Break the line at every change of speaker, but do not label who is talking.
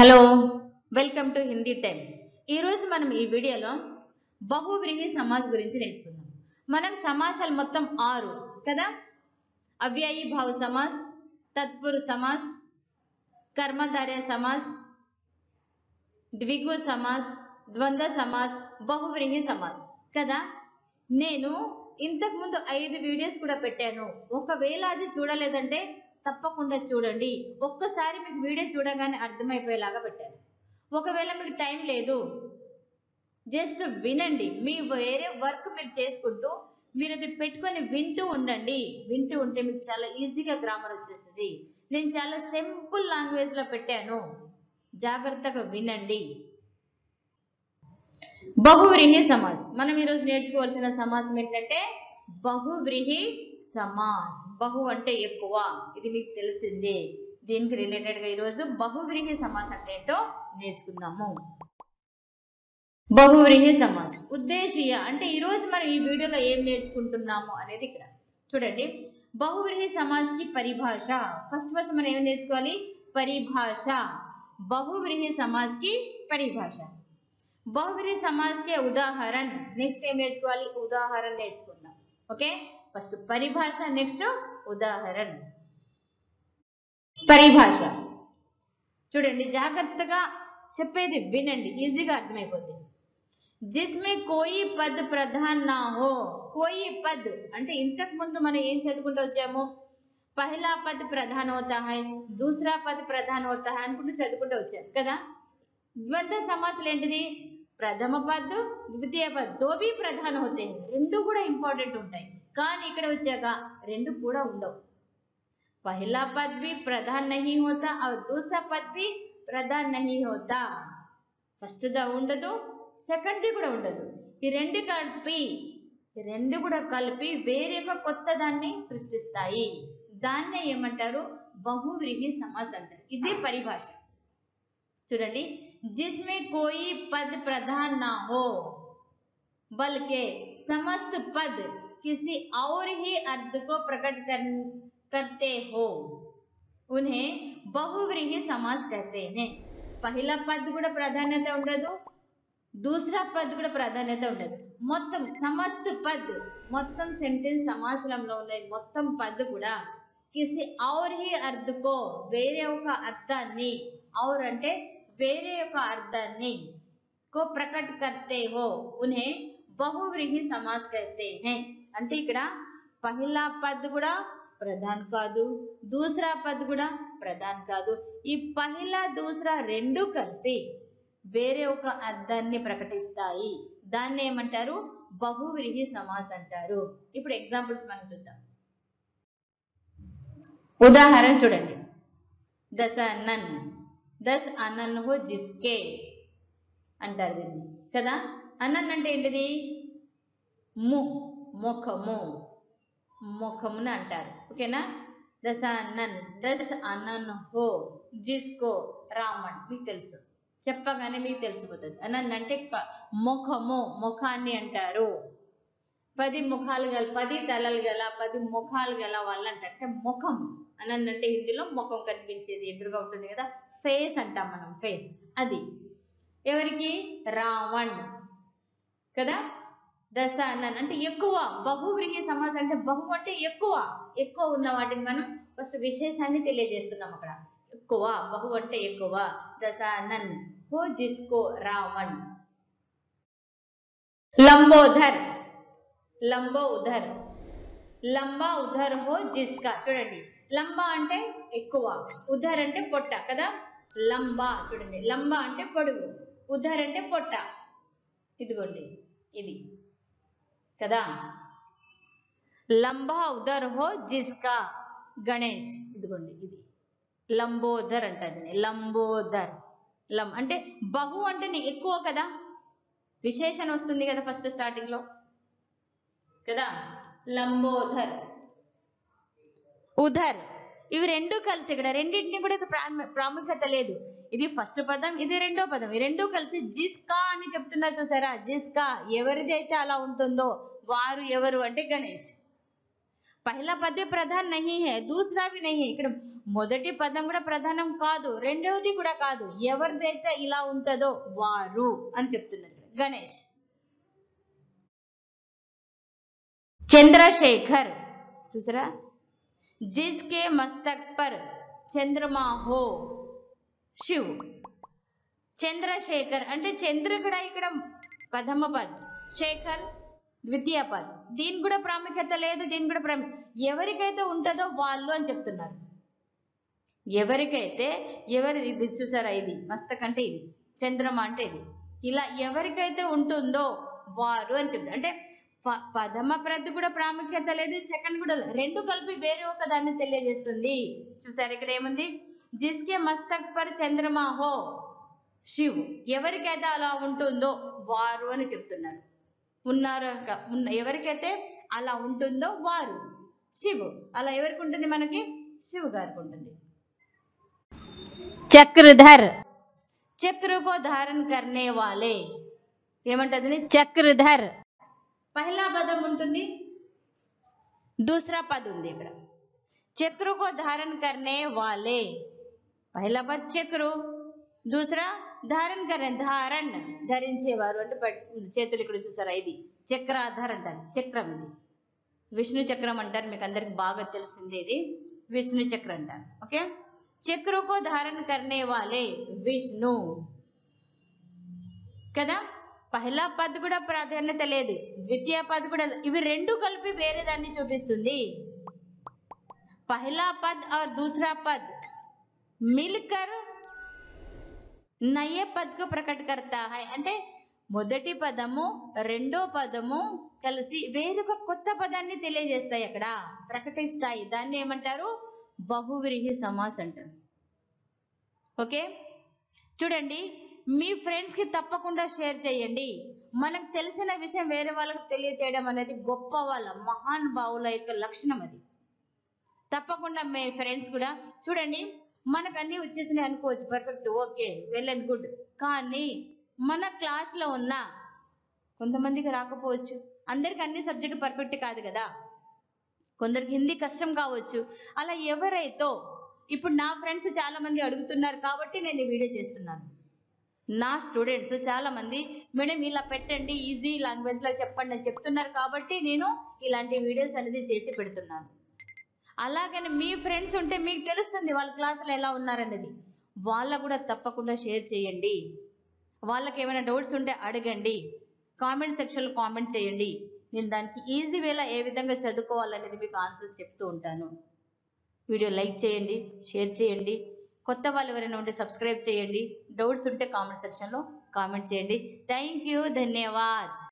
Hello welcome to Hindi time ఈరోజు మనం ఈ వీడియోలో బహువ్రీహి సమాస్ గురించి నేర్చుకుందాం మనం సమాసాలు మొత్తం ఆరు కదా అవ్యయీ భావ సమాస్ తత్పురు సమాస్ కర్మధార్య సమాస్ ద్విగు సమాస్ ద్వంద్వ సమాస్ బహువ్రీహి సమాస్ కదా నేను ఇంతకు ముందు ఐదు వీడియోస్ కూడా పెట్టాను ఒకవేళ అది చూడలేదంటే తప్పకుండా చూడండి ఒక్కసారి మీకు వీడియో చూడగానే అర్థమైపోయేలాగా పెట్టాను ఒకవేళ మీకు టైం లేదు జస్ట్ వినండి మీ వేరే వర్క్ మీరు చేసుకుంటూ మీరు అది పెట్టుకొని వింటూ ఉండండి వింటూ ఉంటే మీకు చాలా ఈజీగా గ్రామర్ వచ్చేస్తుంది నేను చాలా సింపుల్ లాంగ్వేజ్ లో పెట్టాను జాగ్రత్తగా వినండి బహువ్రీహి సమాస్ మనం ఈరోజు నేర్చుకోవాల్సిన సమాసం ఏంటంటే బహువ్రీహి సమాస్ బహు అంటే ఎక్కువ ఇది మీకు తెలిసిందే దీనికి రిలేటెడ్ గా ఈరోజు బహువ్రీహి సమాస్ అంటే ఏంటో నేర్చుకుందాము బహువ్రీహి సమాస్ ఉద్దేశీయ అంటే ఈ రోజు మనం ఈ వీడియోలో ఏం నేర్చుకుంటున్నాము అనేది ఇక్కడ చూడండి బహువ్రీహి సమాస్ కి పరిభాష ఫస్ట్ ఫస్ట్ మనం ఏం నేర్చుకోవాలి పరిభాష బహువ్రీహి సమాస్ కి పరిభాష బహువ్రీహి సమాస్ కే ఉదాహరణ నెక్స్ట్ ఏం నేర్చుకోవాలి ఉదాహరణ నేర్చుకుందాం ఓకే ఫస్ట్ పరిభాష నెక్స్ట్ ఉదాహరణ పరిభాష చూడండి జాగ్రత్తగా చెప్పేది వినండి ఈజీగా అర్థమైపోతుంది జిస్మే కోయి పద్ ప్రధాన్ నా హో కోయి పద్ అంటే ఇంతకు ముందు మనం ఏం చదువుకుంటూ వచ్చాము పహలా పద్ ప్రధాన్ హోతా హై దూసరా పద్ ప్రధాన్ హోతా హై అనుకుంటూ చదువుకుంటూ వచ్చాం కదా ద్వంద్వ సమాసాలు ఏంటిది ప్రథమ పద్ ద్వితీయ పద్ దోబి ప్రధాన హోతే హై. రెండు కూడా ఇంపార్టెంట్ ఉంటాయి కానీ ఇక్కడ వచ్చాక రెండు కూడా ఉండవు पहला पद भी प्रधान नहीं होता और दूसरा पद भी ప్రధాన్ నహీ హోతా ఫస్ట్ ద ఉండదు సెకండ్ ది కూడా ఉండదు ఈ రెండు కలిపి ఈ రెండు కూడా కలిపి వేరే ఒక కొత్త దాన్ని సృష్టిస్తాయి దాన్నే ఏమంటారు బహువ్రీహి సమాస్ అంటారు ఇదే పరిభాష చూడండి జిస్మే కోయి పద్ ప్రధాన్ నా హో बल्कि समस्त पद किसी और ही अर्थ को प्रकट कर, करते हो उन्हें बहुव्रीहि समास कहते हैं పహిలా పద్ కూడా ప్రాధాన్యత ఉండదు దూసరా పద్ కూడా ప్రాధాన్యత ఉండదు మొత్తం సమస్త పద్ మొత్తం సెంటెన్స్ సమాసంలో ఉన్నాయి మొత్తం పద్ కూడా కిసి ఔర్ హి అర్థకో వేరే ఒక అర్థాన్ని ఔర్ అంటే వేరే ఒక అర్థాన్ని को प्रकट करते हो उन्हें बहुव्रीहि समास कहते हैं అంటే ఇక్కడ పహిలా పద్ కూడా ప్రధాన్ కాదు దూసరా పద్ కూడా ప్రధాన్ కాదు ఈ పహిలా దూసరా రెండు కలిసి వేరే ఒక అర్థాన్ని ప్రకటిస్తాయి దాన్ని ఏమంటారు బహువ్రీహి సమాస్ అంటారు ఇప్పుడు ఎగ్జాంపుల్స్ మనం చూద్దాం ఉదాహరణ చూడండి దశ అన్నన్ దస్ అన్నన్ హో జిస్కే అంటారు దీన్ని కదా అన్నన్ అంటే ఏంటిది ము ముఖము ముఖమును అంటారు ఓకేనా దశ అన్నన్ దశ అన్నన్ హో జిస్కో రామన్ మీకు తెలుసు చెప్పగానే మీకు తెలిసిపోతుంది అన్నన్ అంటే ప- ముఖము ముఖాన్ని అంటారు పది ముఖాలు గల పది తలలు గల పది ముఖాలు గల వాళ్ళు అంటారు అంటే ముఖం అన్నన్ అంటే హిందీలో ముఖం కనిపించేది ఎదురుగా ఉంటుంది కదా ఫేస్ అంటాం మనం ఫేస్ అది ఎవరికి రావణ్ కదా దశ అన్నాను అంటే ఎక్కువ బహువ్రీహి సమాసం అంటే బహు అంటే ఎక్కువ ఎక్కువ ఉన్న వాటిని మనం ఫస్ట్ విశేషాన్ని తెలియజేస్తున్నాం అక్కడ ఎక్కువ బహు అంటే ఎక్కువ దశ అన్నన్ హో జిస్కో రావణ్ లంబోధర్ లంబో ఉధర్ లంబా ఉధర్ హో జిస్కా చూడండి లంబా అంటే ఎక్కువ ఉధర్ అంటే పొట్ట కదా లంబా చూడండి లంబా అంటే పొడుగు ఉధర్ అంటే పొట్ట ఇదిగోండి ఇది కదా లంబా ఉదర్ హో జిస్కా గణేష్ ఇదిగోండి ఇది లంబోదర్ అంటది లంబోదర్ లం అంటే బహు అంటే నీ ఎక్కువ కదా విశేషణ వస్తుంది కదా ఫస్ట్ స్టార్టింగ్ లో కదా లంబోధర్ ఉధర్ ఇవి రెండు కలిసి ఇక్కడ రెండింటిని కూడా ఇక్కడ ప్రాము- ప్రాముఖ్యత లేదు ఇది ఫస్ట్ పదం ఇది రెండో పదం ఈ రెండు కలిసి జిస్కా అని చెప్తున్నారు చూసారా జిస్కా ఎవరిది అయితే అలా ఉంటుందో వారు ఎవరు అంటే గణేష్ పహలా పదే ప్రధాన్ నహీ హే దూసరా भी नहीं है ఇక్కడ మొదటి పదం కూడా ప్రధానం కాదు రెండవది కూడా కాదు ఎవరిదైతే ఇలా ఉంటుందో వారు అని చెప్తున్నారు ఇక్కడ. గణేష్ చంద్రశేఖర్ చూసారా जिसके मस्तक पर चंद्रमा हो శివ్ చంద్రశేఖర్ అంటే చంద్ర కూడా ఇక్కడ ప్రథమ పద్ శేఖర్ ద్వితీయ పద్ దీని కూడా ప్రాముఖ్యత లేదు దీని కూడా ప్రాము ఎవరికైతే ఉంటుందో వాళ్ళు అని చెప్తున్నారు ఎవరికైతే ఎవరి ఇది చూసారా ఇది మస్తక్ అంటే ఇది చంద్రమ అంటే ఇది ఇలా ఎవరికైతే ఉంటుందో వారు అని చెప్తారు అంటే ప- పదమ ప్రతి కూడా ప్రాముఖ్యత లేదు సెకండ్ కూడా లేదు. రెండు కలిపి వేరే ఒక దాన్ని తెలియజేస్తుంది చూసారు ఇక్కడ ఏముంది జిస్కే మస్తక్ పర్ చంద్రమా హో శివ్ ఎవరికైతే అలా ఉంటుందో వారు అని చెప్తున్నారు ఉన్నారు క- ఉన్న ఎవరికైతే అలా ఉంటుందో వారు శివు అలా ఎవరికి ఉంటుంది మనకి శివు గారికి ఉంటుంది చక్రధర్ చక్ర కో ధారణ కర్నే వాలే ఏమంటది చక్రధర్ పహలా పదం ఉంటుంది దూసరా పద్ ఉంది ఇక్కడ చక్ర కో ధారణ కర్నే వాలే పహలా పద్ చక్రు దూసరా ధారణ కరే ధారణ ధరించేవారు అంటే పట్- చేతులు ఇక్కడ చూసారా ఇది చక్రాధార్ అంటారు చక్రం ఇది విష్ణు చక్రం అంటారు మీకు అందరికి బాగా తెలిసింది ఇది విష్ణు చక్రం అంటారు ఓకే చక్రు కో ధారణ కర్నే వాలే విష్ణు కదా పహలా పద్ కూడా ప్రాధాన్యత లేదు ద్వితీయ పద్ కూడా లేదు. ఇవి రెండు కలిపి వేరే దాన్ని చూపిస్తుంది పహలా పద్ और दूसरा पद मिलकर నయే పద్ కు ప్రకట కర్తా హై అంటే మొదటి పదము రెండో పదము కలిసి వేరొక కొత్త పదాన్ని తెలియజేస్తాయి అక్కడ ప్రకటిస్తాయి దాన్ని ఏమంటారు బహువ్రీహి సమాస్ అంటారు ఓకే చూడండి మీ ఫ్రెండ్స్ కి తప్పకుండా షేర్ చేయండి మనకు తెలిసిన విషయం వేరే వాళ్ళకి తెలియజేయడం అనేది గొప్ప వాళ్ళ మహాన్ భావుల యొక్క లక్షణం అది తప్పకుండా మీ ఫ్రెండ్స్ కూడా చూడండి మనకు అన్ని వచ్చేసినాయి అనుకోవచ్చు perfect okay well and good కానీ మన క్లాస్ లో ఉన్న కొంతమందికి రాకపోవచ్చు అందరికి అన్ని సబ్జెక్టు పర్ఫెక్ట్ కాదు కదా కొందరికి హిందీ కష్టం కావచ్చు అలా ఎవరైతో ఇప్పుడు నా ఫ్రెండ్స్ చాలా మంది అడుగుతున్నారు కాబట్టి నేను ఈ వీడియో చేస్తున్నాను నా స్టూడెంట్స్ చాలా మంది మేడం ఇలా పెట్టండి ఈజీ లాంగ్వేజ్ లో చెప్పండి అని చెప్తున్నారు కాబట్టి నేను ఇలాంటి వీడియోస్ అనేది చేసి పెడుతున్నాను అలాగని మీ ఫ్రెండ్స్ ఉంటే మీకు తెలుస్తుంది వాళ్ళ క్లాసులో ఎలా ఉన్నారనేది వాళ్ళకు కూడా తప్పకుండా షేర్ చేయండి వాళ్ళకి ఏమైనా డౌట్స్ ఉంటే అడగండి కామెంట్ సెక్షన్లో కామెంట్ చేయండి నేను దానికి ఈజీ వేలా ఏ విధంగా చదువుకోవాలనేది మీకు ఆన్సర్స్ చెప్తూ ఉంటాను వీడియో లైక్ చేయండి షేర్ చేయండి కొత్త వాళ్ళు ఎవరైనా ఉంటే సబ్స్క్రైబ్ చేయండి డౌట్స్ ఉంటే కామెంట్ సెక్షన్లో కామెంట్ చేయండి థ్యాంక్ యూ ధన్యవాద్